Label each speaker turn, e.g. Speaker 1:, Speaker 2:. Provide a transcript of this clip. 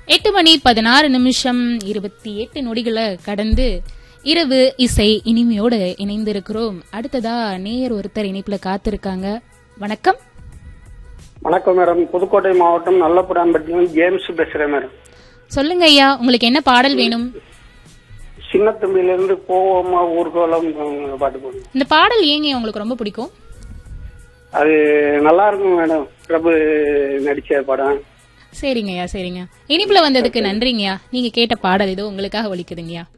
Speaker 1: எட்டு மணி பதினாறு நிமிஷம் இருபத்தி எட்டு நொடிகளை கடந்து இரவு இசை இனிமையோடு இணைந்திருக்கிறோம் அடுத்ததா நேயர் ஒருத்தர் இணைப்புல காத்திருக்காங்க வணக்கம்
Speaker 2: வணக்கம் மேடம் புதுக்கோட்டை மாவட்டம் நல்லபுராம்பட்டினம் ஜேம்ஸ் பேசுறேன் மேடம்
Speaker 1: சொல்லுங்க ஐயா உங்களுக்கு என்ன பாடல் வேணும்
Speaker 2: சின்ன தம்பியில இருந்து போவோமா ஊர்கோலம் அஹ், பாட்டு போடுங்க
Speaker 1: இந்த பாடல் ஏங்க உங்களுக்கு ரொம்ப பிடிக்கும்
Speaker 2: அது நல்லா இருக்கும் மேடம் பிரபு நடிச்ச படம்
Speaker 1: சரிங்கய்யா சரிங்க இனிப்புல வந்ததுக்கு நன்றிங்கய்யா நீங்க கேட்ட பாடல் ஏதோ உங்களுக்காக ஒலிக்குதுங்கய்யா